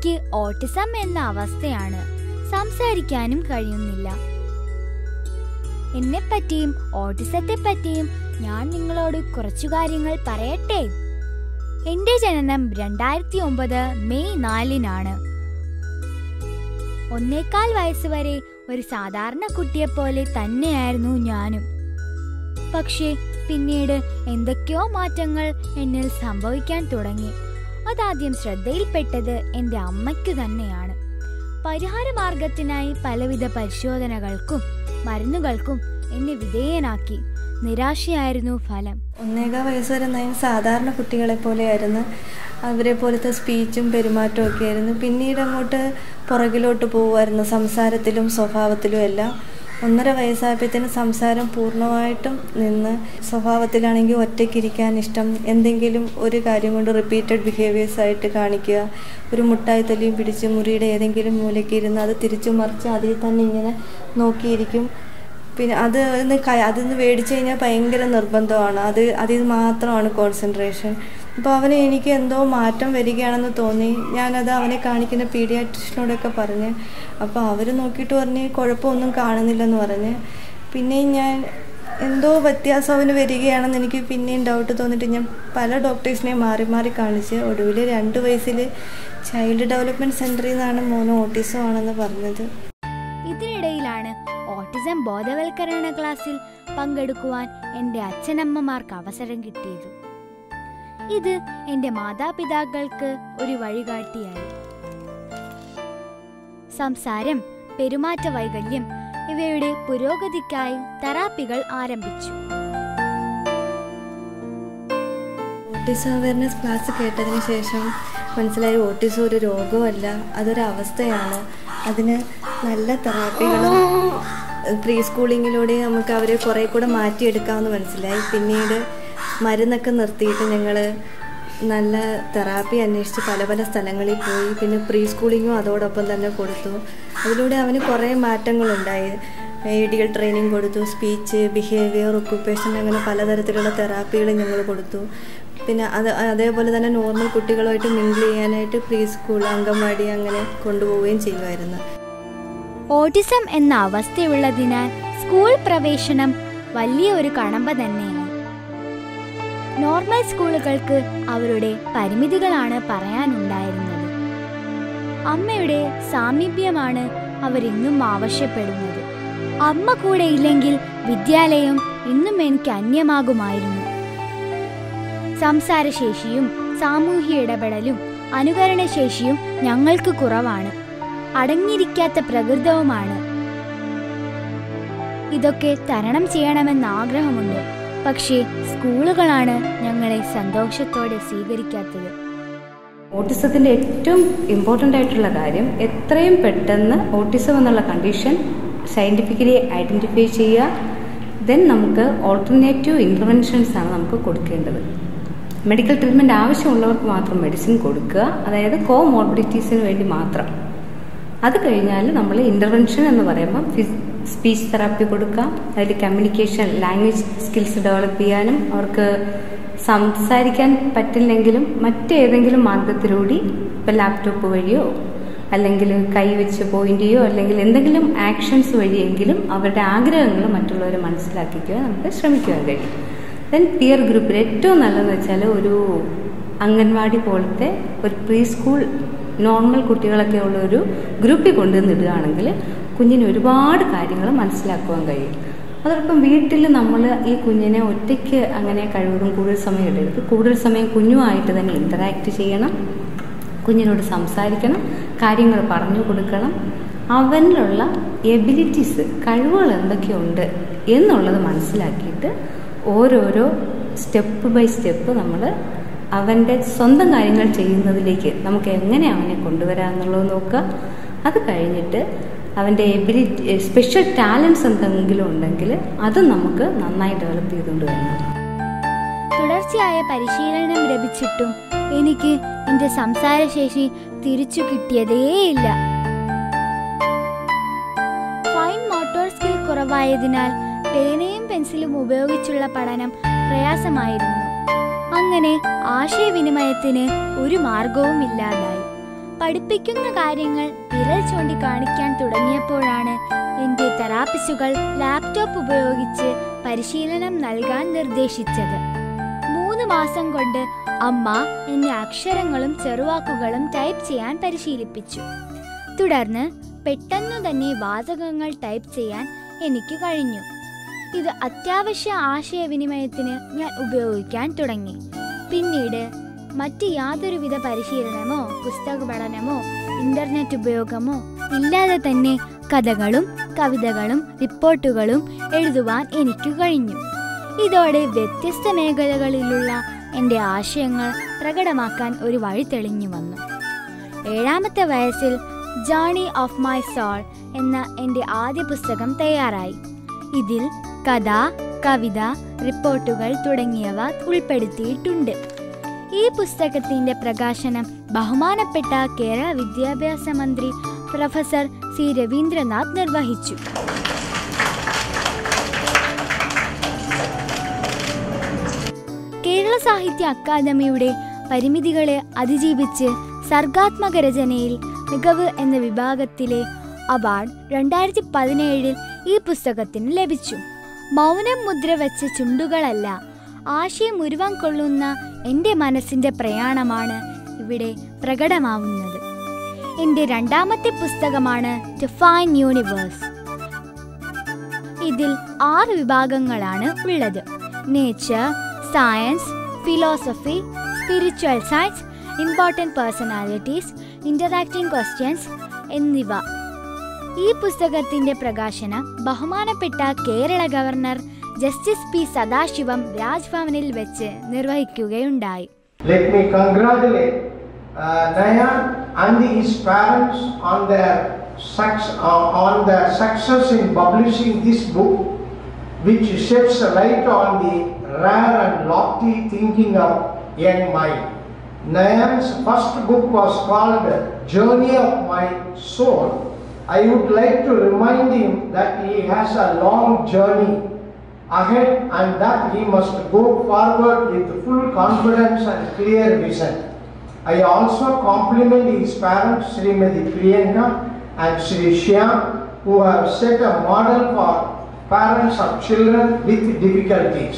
എനിക്ക് ഓട്ടിസം എന്ന അവസ്ഥയാണ് സംസാരിക്കാനും കഴിയുന്നില്ല എന്നെപ്പറ്റിയും ഓട്ടിസത്തെ പറ്റിയും ഞാൻ നിങ്ങളോട് കുറച്ചു കാര്യങ്ങൾ പറയട്ടെ എന്റെ ജനനം രണ്ടായിരത്തി ഒമ്പത് മെയ് നാലിനാണ് ഒന്നേക്കാൽ വയസ്സ് വരെ ഒരു സാധാരണ കുട്ടിയെപ്പോലെ തന്നെയായിരുന്നു ഞാനും പക്ഷേ പിന്നീട് എന്തൊക്കെയോ മാറ്റങ്ങൾ എന്നിൽ സംഭവിക്കാൻ തുടങ്ങി അതാദ്യം ശ്രദ്ധയിൽപ്പെട്ടത് എൻ്റെ അമ്മയ്ക്ക് തന്നെയാണ് പരിഹാരമാർഗത്തിനായി പലവിധ പരിശോധനകൾക്കും മരുന്നുകൾക്കും എന്നെ വിധേയനാക്കി നിരാശയായിരുന്നു ഫലം ഒന്നേകാൽ വയസ്സ് വരെ ഞാൻ സാധാരണ കുട്ടികളെ പോലെയായിരുന്നു അവരെ പോലത്തെ സ്പീച്ചും പെരുമാറ്റവും ഒക്കെ ആയിരുന്നു പിന്നീട് അങ്ങോട്ട് പുറകിലോട്ട് പോകുമായിരുന്നു സംസാരത്തിലും സ്വഭാവത്തിലും എല്ലാം ഒന്നര വയസ്സായപ്പോഴത്തേനും സംസാരം പൂർണ്ണമായിട്ടും നിന്ന് സ്വഭാവത്തിലാണെങ്കിൽ ഒറ്റയ്ക്കിരിക്കാൻ ഇഷ്ടം എന്തെങ്കിലും ഒരു കാര്യം കൊണ്ട് റിപ്പീറ്റഡ് ബിഹേവിയേഴ്സ് ആയിട്ട് കാണിക്കുക ഒരു മുട്ടായി തല്ലിയും പിടിച്ച് മുറിയുടെ ഏതെങ്കിലും മൂലയ്ക്ക് ഇരുന്ന് അത് തിരിച്ചു മറിച്ച് അതിൽ തന്നെ ഇങ്ങനെ നോക്കിയിരിക്കും പിന്നെ അത് ഒന്ന് ക അതിന്ന് മേടിച്ചു കഴിഞ്ഞാൽ ഭയങ്കര നിർബന്ധമാണ് അത് അതിൽ മാത്രമാണ് കോൺസെൻട്രേഷൻ അപ്പോൾ അവന് എനിക്ക് എന്തോ മാറ്റം വരികയാണെന്ന് തോന്നി ഞാനത് അവനെ കാണിക്കുന്ന പീഡിയാട്രിഷനോടൊക്കെ പറഞ്ഞ് അപ്പോൾ അവർ നോക്കിയിട്ട് പറഞ്ഞ് കുഴപ്പമൊന്നും കാണുന്നില്ലെന്ന് പറഞ്ഞ് പിന്നെയും ഞാൻ എന്തോ വ്യത്യാസം അവന് വരികയാണെന്ന് എനിക്ക് പിന്നെയും ഡൗട്ട് തോന്നിയിട്ട് ഞാൻ പല ഡോക്ടേഴ്സിനെയും മാറി മാറി കാണിച്ച് ഒടുവിൽ രണ്ട് വയസ്സിൽ ചൈൽഡ് ഡെവലപ്മെൻറ്റ് സെൻറ്ററിൽ നിന്നാണ് മോന് ഓട്ടിസം ആണെന്ന് പറഞ്ഞത് ഇതിനിടയിലാണ് ഓട്ടിസം ബോധവൽക്കരണ ക്ലാസ്സിൽ പങ്കെടുക്കുവാൻ എൻ്റെ അച്ഛനമ്മമാർക്ക് അവസരം കിട്ടിയത് ഇത് എൻ്റെ മാതാപിതാക്കൾക്ക് ഒരു വഴികാട്ടിയായി സംസാരം പെരുമാറ്റ വൈകല്യം ഇവയുടെ പുരോഗതിക്കായി തെറാപ്പികൾ ആരംഭിച്ചു ഓട്ടിസം അവയർനെസ് ക്ലാസ് കേട്ടതിന് ശേഷം മനസ്സിലായി ഓട്ടിസം ഒരു രോഗമല്ല അതൊരു അവസ്ഥയാണ് അതിന് നല്ല തെറാപ്പികളും പ്രീ സ്കൂളിങ്ങിലൂടെ നമുക്ക് അവരെ കുറേ കൂടെ മാറ്റിയെടുക്കാമെന്ന് മനസ്സിലായി പിന്നീട് മരുന്നൊക്കെ നിർത്തിയിട്ട് ഞങ്ങൾ നല്ല തെറാപ്പി അന്വേഷിച്ച് പല പല സ്ഥലങ്ങളിൽ പോയി പിന്നെ പ്രീ സ്കൂളിങ്ങും അതോടൊപ്പം തന്നെ കൊടുത്തു അതിലൂടെ അവന് കുറേ മാറ്റങ്ങളുണ്ടായി ഐഡിയൽ ട്രെയിനിങ് കൊടുത്തു സ്പീച്ച് ബിഹേവിയർ ഒക്കുപ്പേഷൻ അങ്ങനെ പലതരത്തിലുള്ള തെറാപ്പികൾ ഞങ്ങൾ കൊടുത്തു പിന്നെ അത് അതേപോലെ തന്നെ നോർമൽ കുട്ടികളുമായിട്ട് മിങ്കിൾ ചെയ്യാനായിട്ട് പ്രീ സ്കൂൾ അംഗൻവാടി അങ്ങനെ കൊണ്ടുപോവുകയും ചെയ്യുമായിരുന്നു ഓട്ടിസം എന്ന അവസ്ഥയുള്ളതിനാൽ സ്കൂൾ പ്രവേശനം വലിയ ഒരു കടമ്പ തന്നെയാണ് നോർമൽ സ്കൂളുകൾക്ക് അവരുടെ പരിമിതികളാണ് പറയാനുണ്ടായിരുന്നത് അമ്മയുടെ സാമീപ്യമാണ് അവരിന്നും ആവശ്യപ്പെടുന്നത് അമ്മ കൂടെ ഇല്ലെങ്കിൽ വിദ്യാലയം ഇന്നും എനിക്ക് അന്യമാകുമായിരുന്നു സംസാരശേഷിയും സാമൂഹ്യ ഇടപെടലും അനുകരണശേഷിയും ഞങ്ങൾക്ക് കുറവാണ് അടങ്ങിയിരിക്കാത്ത പ്രകൃതവുമാണ് ഇതൊക്കെ തരണം ചെയ്യണമെന്ന് ആഗ്രഹമുണ്ട് പക്ഷേ സ്കൂളുകളാണ് ഞങ്ങളെ സന്തോഷത്തോടെ സ്വീകരിക്കാത്തത് ഓട്ടിസത്തിൻ്റെ ഏറ്റവും ഇമ്പോർട്ടൻ്റ് ആയിട്ടുള്ള കാര്യം എത്രയും പെട്ടെന്ന് ഓട്ടിസം എന്നുള്ള കണ്ടീഷൻ സയൻറ്റിഫിക്കലി ഐഡൻറ്റിഫൈ ചെയ്യുക ദെൻ നമുക്ക് ഓൾട്ടർനേറ്റീവ് ഇൻ്റർവെൻഷൻസ് ആണ് നമുക്ക് കൊടുക്കേണ്ടത് മെഡിക്കൽ ട്രീറ്റ്മെൻറ്റ് ആവശ്യമുള്ളവർക്ക് മാത്രം മെഡിസിൻ കൊടുക്കുക അതായത് കോ മോർബിഡിറ്റീസിന് വേണ്ടി മാത്രം അത് കഴിഞ്ഞാൽ നമ്മൾ ഇൻ്റർവെൻഷൻ എന്ന് പറയുമ്പോൾ സ്പീച്ച് തെറാപ്പി കൊടുക്കാം അതിൽ കമ്മ്യൂണിക്കേഷൻ ലാംഗ്വേജ് സ്കിൽസ് ഡെവലപ്പ് ചെയ്യാനും അവർക്ക് സംസാരിക്കാൻ പറ്റില്ലെങ്കിലും മറ്റേതെങ്കിലും മാർഗത്തിലൂടെ ഇപ്പം ലാപ്ടോപ്പ് വഴിയോ അല്ലെങ്കിൽ കൈ വെച്ച് പോയിന്റ് ചെയ്യോ അല്ലെങ്കിൽ എന്തെങ്കിലും ആക്ഷൻസ് വഴിയെങ്കിലും അവരുടെ ആഗ്രഹങ്ങൾ മറ്റുള്ളവരെ മനസ്സിലാക്കിക്കുക നമുക്ക് ശ്രമിക്കുവാൻ കഴിയും ദെൻ പിയർ ഗ്രൂപ്പിൽ ഏറ്റവും നല്ലതെന്ന് വെച്ചാൽ ഒരു അംഗൻവാടി പോലത്തെ ഒരു പ്രീ സ്കൂൾ നോർമൽ കുട്ടികളൊക്കെ ഉള്ള ഒരു ഗ്രൂപ്പിൽ കൊണ്ടുവന്നിടുകയാണെങ്കിൽ കുഞ്ഞിന് ഒരുപാട് കാര്യങ്ങൾ മനസ്സിലാക്കുവാൻ കഴിയും അതോടൊപ്പം വീട്ടിൽ നമ്മൾ ഈ കുഞ്ഞിനെ ഒറ്റയ്ക്ക് അങ്ങനെ കഴിവതും കൂടുതൽ സമയം ഇടരുത് കൂടുതൽ സമയം കുഞ്ഞുമായിട്ട് തന്നെ ഇൻറ്ററാക്ട് ചെയ്യണം കുഞ്ഞിനോട് സംസാരിക്കണം കാര്യങ്ങൾ പറഞ്ഞു കൊടുക്കണം അവനിലുള്ള എബിലിറ്റീസ് കഴിവുകൾ എന്തൊക്കെയുണ്ട് എന്നുള്ളത് മനസ്സിലാക്കിയിട്ട് ഓരോരോ സ്റ്റെപ്പ് ബൈ സ്റ്റെപ്പ് നമ്മൾ അവൻ്റെ സ്വന്തം കാര്യങ്ങൾ ചെയ്യുന്നതിലേക്ക് നമുക്ക് എങ്ങനെ അവനെ കൊണ്ടുവരാമെന്നുള്ളത് നോക്കുക അത് കഴിഞ്ഞിട്ട് അവൻ്റെ എബിലിറ്റി സ്പെഷ്യൽ ടാലൻസ് എന്തെങ്കിലും ഉണ്ടെങ്കിൽ അത് നമുക്ക് നന്നായി ഡെവലപ്പ് ചെയ്തുകൊണ്ട് വരണം തുടർച്ചയായ പരിശീലനം ലഭിച്ചിട്ടും എനിക്ക് എന്റെ സംസാരശേഷി തിരിച്ചു കിട്ടിയതേയില്ല ഫൈൻ മോട്ടോർ സ്കിൽ കുറവായതിനാൽ പേനയും പെൻസിലും ഉപയോഗിച്ചുള്ള പഠനം പ്രയാസമായിരുന്നു അങ്ങനെ ആശയവിനിമയത്തിന് ഒരു മാർഗവും ഇല്ലാതായി പഠിപ്പിക്കുന്ന കാര്യങ്ങൾ വിരൽ ചൂണ്ടി കാണിക്കാൻ തുടങ്ങിയപ്പോഴാണ് എന്റെ തെറാപ്പിസ്റ്റുകൾ ലാപ്ടോപ്പ് ഉപയോഗിച്ച് പരിശീലനം നൽകാൻ നിർദ്ദേശിച്ചത് മൂന്ന് മാസം കൊണ്ട് അമ്മ എന്നെ അക്ഷരങ്ങളും ചെറുവാക്കുകളും ടൈപ്പ് ചെയ്യാൻ പരിശീലിപ്പിച്ചു തുടർന്ന് പെട്ടെന്നു തന്നെ വാചകങ്ങൾ ടൈപ്പ് ചെയ്യാൻ എനിക്ക് കഴിഞ്ഞു ഇത് അത്യാവശ്യ ആശയവിനിമയത്തിന് ഞാൻ ഉപയോഗിക്കാൻ തുടങ്ങി പിന്നീട് മറ്റ് യാതൊരുവിധ പരിശീലനമോ പുസ്തക പഠനമോ ഇന്റർനെറ്റ് ഉപയോഗമോ ഇല്ലാതെ തന്നെ കഥകളും കവിതകളും റിപ്പോർട്ടുകളും എഴുതുവാൻ എനിക്ക് കഴിഞ്ഞു ഇതോടെ വ്യത്യസ്ത മേഖലകളിലുള്ള എൻ്റെ ആശയങ്ങൾ പ്രകടമാക്കാൻ ഒരു വഴി തെളിഞ്ഞു വന്നു ഏഴാമത്തെ വയസ്സിൽ ജേണി ഓഫ് മൈ സോൾ എന്ന എൻ്റെ ആദ്യ പുസ്തകം തയ്യാറായി ഇതിൽ കഥ കവിത റിപ്പോർട്ടുകൾ തുടങ്ങിയവ ഉൾപ്പെടുത്തിയിട്ടുണ്ട് ഈ പുസ്തകത്തിന്റെ പ്രകാശനം ബഹുമാനപ്പെട്ട കേരള വിദ്യാഭ്യാസ മന്ത്രി പ്രൊഫസർ സി രവീന്ദ്രനാഥ് നിർവഹിച്ചു കേരള സാഹിത്യ അക്കാദമിയുടെ പരിമിതികളെ അതിജീവിച്ച് സർഗാത്മക രചനയിൽ മികവ് എന്ന വിഭാഗത്തിലെ അവാർഡ് രണ്ടായിരത്തി പതിനേഴിൽ ഈ പുസ്തകത്തിന് ലഭിച്ചു മൗനം മുദ്ര വെച്ച ചുണ്ടുകളല്ല ആശയം ഉരുവാൻ കൊള്ളുന്ന എൻ്റെ മനസ്സിൻ്റെ പ്രയാണമാണ് ഇവിടെ പ്രകടമാവുന്നത് എൻ്റെ രണ്ടാമത്തെ പുസ്തകമാണ് ടു ഫൈൻ യൂണിവേഴ്സ് ഇതിൽ ആറ് വിഭാഗങ്ങളാണ് ഉള്ളത് nature science philosophy spiritual science important personalities interacting questions എന്നിവ ഈ പുസ്തകത്തിന്റെ പ്രകാശനം ബഹുമാനപ്പെട്ട Kerala governor justice P Sadasivam രാജ്ഭവനിൽ വെച്ച് നിർവഹിക്കുകയുണ്ടായി Let me congratulate uh, Nayan and his parents on their suc- uh, on their success in publishing this book, which sheds a light on the rare and lofty thinking of young mind. Nayan's first book was called Journey of My Soul. I would like to remind him that he has a long journey ahead and that he must go forward with full confidence and clear vision. I also compliment his parents, Srimati Priyanka and Sri Shyam, who have set a model for parents of children with difficulties.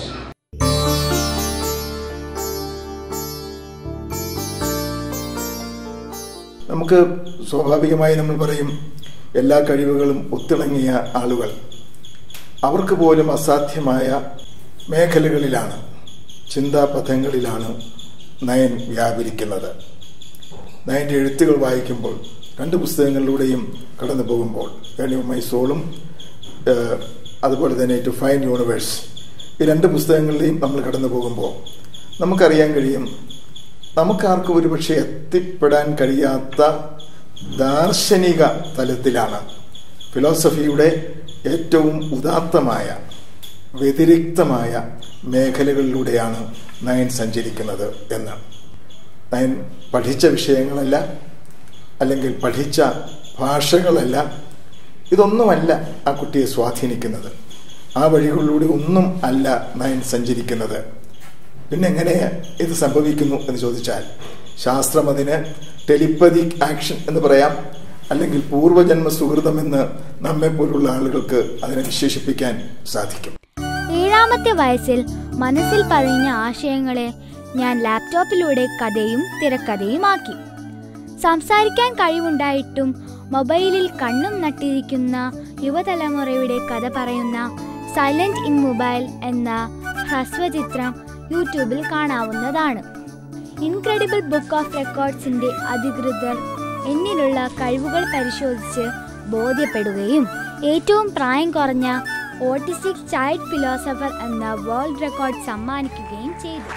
നമുക്ക് സ്വാഭാവികമായി നമ്മൾ പറയും എല്ലാ കഴിവുകളും ഒത്തിണങ്ങിയ ആളുകൾ അവർക്ക് പോലും അസാധ്യമായ മേഖലകളിലാണ് ചിന്താപഥങ്ങളിലാണ് നയൻ വ്യാപരിക്കുന്നത് നയൻ്റെ എഴുത്തുകൾ വായിക്കുമ്പോൾ രണ്ട് പുസ്തകങ്ങളിലൂടെയും കടന്നു പോകുമ്പോൾ വേണി മൈ സോളും ഏഹ്, അതുപോലെ തന്നെ ടു ഫൈൻ യൂണിവേഴ്സ് ഈ രണ്ട് പുസ്തകങ്ങളിലെയും നമ്മൾ കടന്നു പോകുമ്പോൾ നമുക്കറിയാൻ കഴിയും നമുക്കാർക്കും ഒരുപക്ഷെ എത്തിപ്പെടാൻ കഴിയാത്ത ദാർശനിക തലത്തിലാണ് ഫിലോസഫിയുടെ ഏറ്റവും ഉദാത്തമായ വ്യതിരിക്തമായ മേഖലകളിലൂടെയാണ് നയൻ സഞ്ചരിക്കുന്നത് എന്ന് നയൻ പഠിച്ച വിഷയങ്ങളല്ല അല്ലെങ്കിൽ പഠിച്ച ഭാഷകളല്ല ഇതൊന്നുമല്ല ആ കുട്ടിയെ സ്വാധീനിക്കുന്നത് ആ വഴികളിലൂടെ ഒന്നും അല്ല നയൻ സഞ്ചരിക്കുന്നത് പിന്നെ എങ്ങനെ ഇത് സംഭവിക്കുന്നു എന്ന് ചോദിച്ചാൽ ശാസ്ത്രം അതിന് ടെലിപ്പതിക് ആക്ഷൻ എന്ന് പറയാം അല്ലെങ്കിൽ പൂർവജന്മ സുഹൃതം എന്ന് നമ്മെ പോലുള്ള ആളുകൾക്ക് അതിനെ വിശേഷിപ്പിക്കാൻ സാധിക്കും ഏഴാമത്തെ വയസ്സിൽ മനസ്സിൽ പതിഞ്ഞ ആശയങ്ങളെ ഞാൻ ലാപ്ടോപ്പിലൂടെ കഥയും തിരക്കഥയുമാക്കി സംസാരിക്കാൻ കഴിവുണ്ടായിട്ടും മൊബൈലിൽ കണ്ണും നട്ടിരിക്കുന്ന യുവതലമുറയുടെ കഥ പറയുന്ന സൈലന്റ് ഇൻ മൊബൈൽ എന്ന ഹ്രസ്വചിത്രം യൂട്യൂബിൽ കാണാവുന്നതാണ് ഇൻക്രെഡിബിൾ ബുക്ക് ഓഫ് റെക്കോർഡ്സിന്റെ അധികൃതർ എന്നിലുള്ള കഴിവുകൾ പരിശോധിച്ച് ബോധ്യപ്പെടുകയും ഏറ്റവും പ്രായം കുറഞ്ഞ ഓട്ടിസ്റ്റിക് ചൈൽഡ് ഫിലോസഫർ എന്ന വേൾഡ് റെക്കോർഡ് സമ്മാനിക്കുകയും ചെയ്തു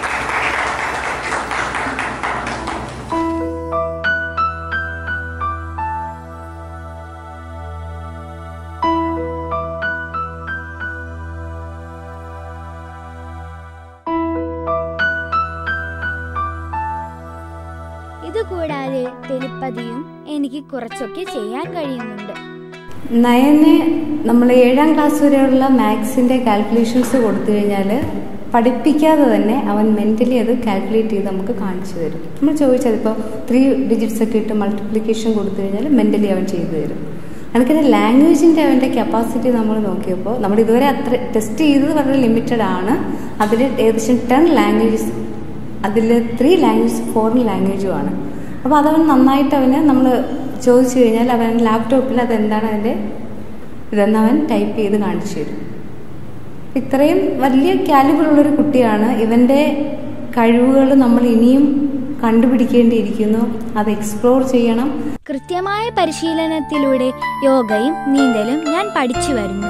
ഇതുകൂടാതെ ടെലിപ്പതിയും എനിക്ക് കുറച്ചൊക്കെ ചെയ്യാൻ കഴിയുന്നുണ്ട് നയന് നമ്മൾ ഏഴാം ക്ലാസ് വരെയുള്ള മാത്സിൻ്റെ കാൽക്കുലേഷൻസ് കൊടുത്തു കഴിഞ്ഞാൽ പഠിപ്പിക്കാതെ തന്നെ അവൻ മെൻ്റലി അത് കാൽക്കുലേറ്റ് ചെയ്ത് നമുക്ക് കാണിച്ചു തരും നമ്മൾ ചോദിച്ചത് ഇപ്പോൾ ത്രീ ഡിജിറ്റ്സ് ഒക്കെ ഇട്ട് മൾട്ടിപ്ലിക്കേഷൻ കൊടുത്തു കഴിഞ്ഞാൽ മെൻ്റലി അവൻ ചെയ്തു തരും കണക്കിന് ലാംഗ്വേജിൻ്റെ അവൻ്റെ കപ്പാസിറ്റി നമ്മൾ നോക്കിയപ്പോൾ നമ്മൾ ഇതുവരെ അത്ര ടെസ്റ്റ് ചെയ്തത് വളരെ ലിമിറ്റഡ് ആണ് അതിൽ ഏകദേശം ടെൻ ലാംഗ്വേജസ് അതിൽ ത്രീ ലാംഗ്വേജ് ഫോറിൻ ലാംഗ്വേജും ആണ് അപ്പോൾ അതവൻ നന്നായിട്ട് അവന് നമ്മൾ ചോദിച്ചു കഴിഞ്ഞാൽ അവൻ ലാപ്ടോപ്പിൽ അതെന്താണ് അതിൻ്റെ ഇതെന്ന് അവൻ ടൈപ്പ് ചെയ്ത് കാണിച്ചു തരും ഇത്രയും വലിയ കാലിബറുള്ളൊരു കുട്ടിയാണ് ഇവൻ്റെ കഴിവുകൾ നമ്മൾ ഇനിയും കണ്ടുപിടിക്കേണ്ടിയിരിക്കുന്നു അത് എക്സ്പ്ലോർ ചെയ്യണം കൃത്യമായ പരിശീലനത്തിലൂടെ യോഗയും നീന്തലും ഞാൻ പഠിച്ചു വരുന്നു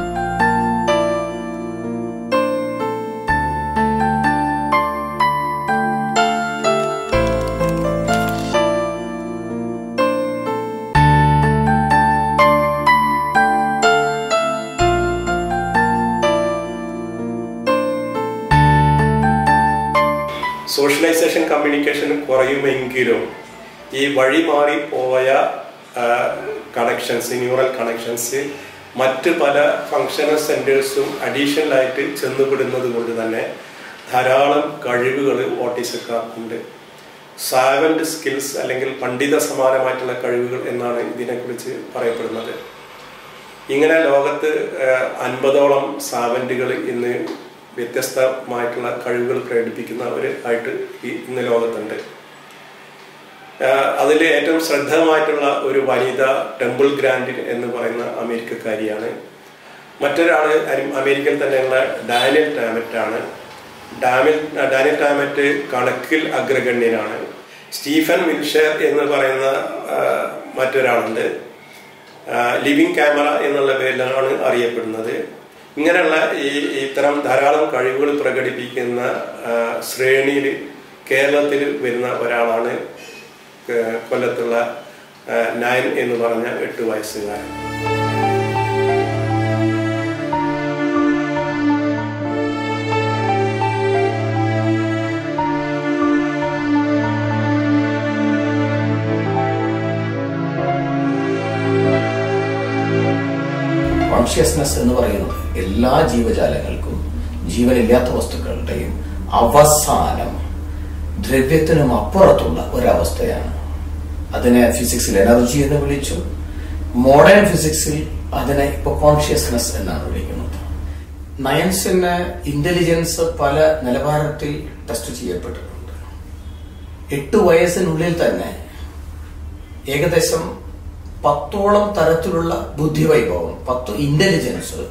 സോഷ്യലൈസേഷൻ കമ്മ്യൂണിക്കേഷൻ കുറയുമെങ്കിലും ഈ വഴി മാറി പോയ കണക്ഷൻസ് ന്യൂറൽ കണക്ഷൻസ് മറ്റ് പല ഫങ്ഷണൽ സെൻറ്റേഴ്സും അഡീഷണലായിട്ട് ചെന്നുപെടുന്നത് കൊണ്ട് തന്നെ ധാരാളം കഴിവുകൾ ഓട്ടിസക്കാർക്കുണ്ട് സാവൻഡ് സ്കിൽസ് അല്ലെങ്കിൽ പണ്ഡിത സമാനമായിട്ടുള്ള കഴിവുകൾ എന്നാണ് ഇതിനെക്കുറിച്ച് പറയപ്പെടുന്നത് ഇങ്ങനെ ലോകത്ത് അൻപതോളം സാവൻറ്റുകൾ ഇന്ന് വ്യത്യസ്തമായിട്ടുള്ള കഴിവുകൾ പ്രകടിപ്പിക്കുന്നവർ ആയിട്ട് ഈ ഇന്ന് ലോകത്തുണ്ട് അതിൽ ഏറ്റവും ശ്രദ്ധേയമായിട്ടുള്ള ഒരു വനിത ടെമ്പിൾ ഗ്രാൻഡ് എന്ന് പറയുന്ന അമേരിക്കക്കാരിയാണ് മറ്റൊരാൾ അമേരിക്കയിൽ തന്നെയുള്ള ഡാനിയൽ ടാമറ്റ് ആണ് ഡാമിൽ ഡാനിയൽ ടാമറ്റ് കണക്കിൽ അഗ്രഗണ്യനാണ് സ്റ്റീഫൻ വിൽഷർ എന്ന് പറയുന്ന മറ്റൊരാളുണ്ട് ലിവിങ് ക്യാമറ എന്നുള്ള പേരിലാണ് അറിയപ്പെടുന്നത് ഇങ്ങനെയുള്ള ഈ ഇത്തരം ധാരാളം കഴിവുകൾ പ്രകടിപ്പിക്കുന്ന ശ്രേണിയിൽ കേരളത്തിൽ വരുന്ന ഒരാളാണ് കൊല്ലത്തുള്ള നയൻ എന്ന് പറഞ്ഞ എട്ട് വയസ്സുകാരൻ കോൺഷ്യസ്നസ് എന്ന് പറയുന്നത് എല്ലാ ജീവജാലങ്ങൾക്കും ജീവനില്ലാത്ത വസ്തുക്കളുടെയും അവസാനം ദ്രവ്യത്തിനും അപ്പുറത്തുള്ള ഒരവസ്ഥയാണ് അതിനെ ഫിസിക്സിൽ എനർജി എന്ന് വിളിച്ചു മോഡേൺ ഫിസിക്സിൽ അതിനെ ഇപ്പൊ കോൺഷ്യസ്നസ് എന്നാണ് വിളിക്കുന്നത് നയൻസിന് ഇന്റലിജൻസ് പല നിലവാരത്തിൽ ടെസ്റ്റ് ചെയ്യപ്പെട്ടിട്ടുണ്ട് എട്ട് വയസ്സിനുള്ളിൽ തന്നെ ഏകദേശം പത്തോളം തരത്തിലുള്ള ബുദ്ധിവൈഭവം പത്ത് ഇന്റലിജൻസ്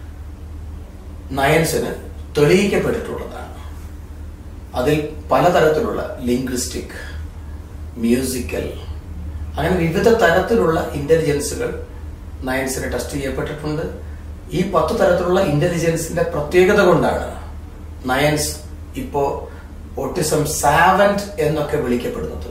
നയൻസിന് തെളിയിക്കപ്പെട്ടിട്ടുള്ളതാണ് അതിൽ പലതരത്തിലുള്ള ലിംഗ്വിസ്റ്റിക് മ്യൂസിക്കൽ അങ്ങനെ വിവിധ തരത്തിലുള്ള ഇന്റലിജൻസുകൾ നയൻസിന് ടെസ്റ്റ് ചെയ്യപ്പെട്ടിട്ടുണ്ട് ഈ പത്ത് തരത്തിലുള്ള ഇന്റലിജൻസിന്റെ പ്രത്യേകത കൊണ്ടാണ് നയൻസ് ഇപ്പോ ഓട്ടിസം സാവന്റ് എന്നൊക്കെ വിളിക്കപ്പെടുന്നത്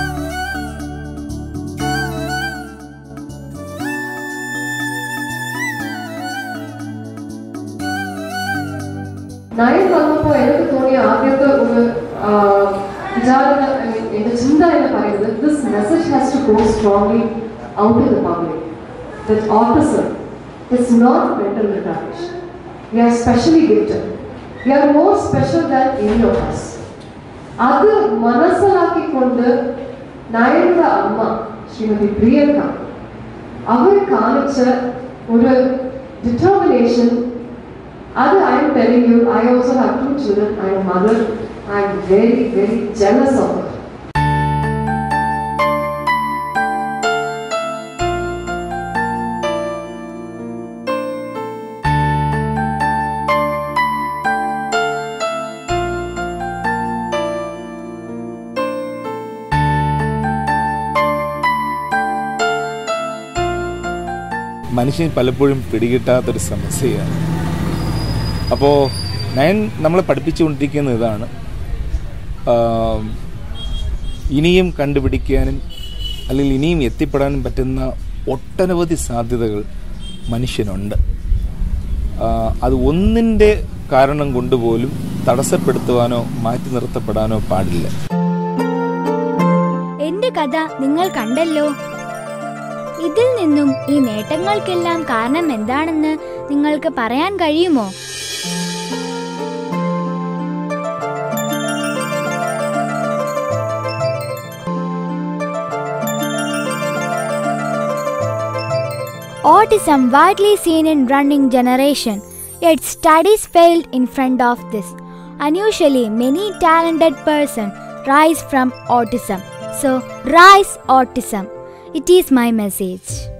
നയൻ വന്നപ്പോൾ എനിക്ക് തോന്നിയ ആദ്യത്തെ ഒരു ആ, വിചാരണ I mean, എന്റെ ചിന്ത എന്ന് പറയുന്നത് this message has to go strongly out to the public that autism is not mental retardation we are specially gifted we are more special than any of us അത് മനസ്സിലാക്കിക്കൊണ്ട് നയന്റെ അമ്മ ശ്രീമതി പ്രിയങ്ക അവർ കാണിച്ച ഒരു determination Other, I am telling you, I also have two children. I am a mother. I am very, very jealous of her. മനുഷ്യൻ പലപ്പോഴും പിടികിട്ടാത്തൊരു സമസ്യയാണ് അപ്പോൾ nine നമ്മളെ പഠിപ്പിച്ചുകൊണ്ടിരിക്കുന്ന ഇതാണ് ആം, ഇനിയും കണ്ടുപിടിക്കാനും അല്ലെങ്കിൽ ഇനിയും എത്തിപ്പെടാനും പറ്റുന്ന ഒട്ടനവധി സാധ്യതകൾ മനുഷ്യനുണ്ട് ആ, അത് ഒന്നിൻ്റെ കാരണം കൊണ്ടുപോലും തടസ്സപ്പെടുത്തുവാനോ മാറ്റി നിർത്തപ്പെടാനോ പാടില്ല എന്റെ കഥ നിങ്ങൾ കണ്ടല്ലോ ഇതിൽ നിന്നും ഈ നേട്ടങ്ങൾക്കെല്ലാം കാരണം എന്താണെന്ന് നിങ്ങൾക്ക് പറയാൻ കഴിയുമോ Autism widely seen in running generation, yet studies failed in front of this. Unusually, many talented person rise from autism. So, rise autism. It is my message.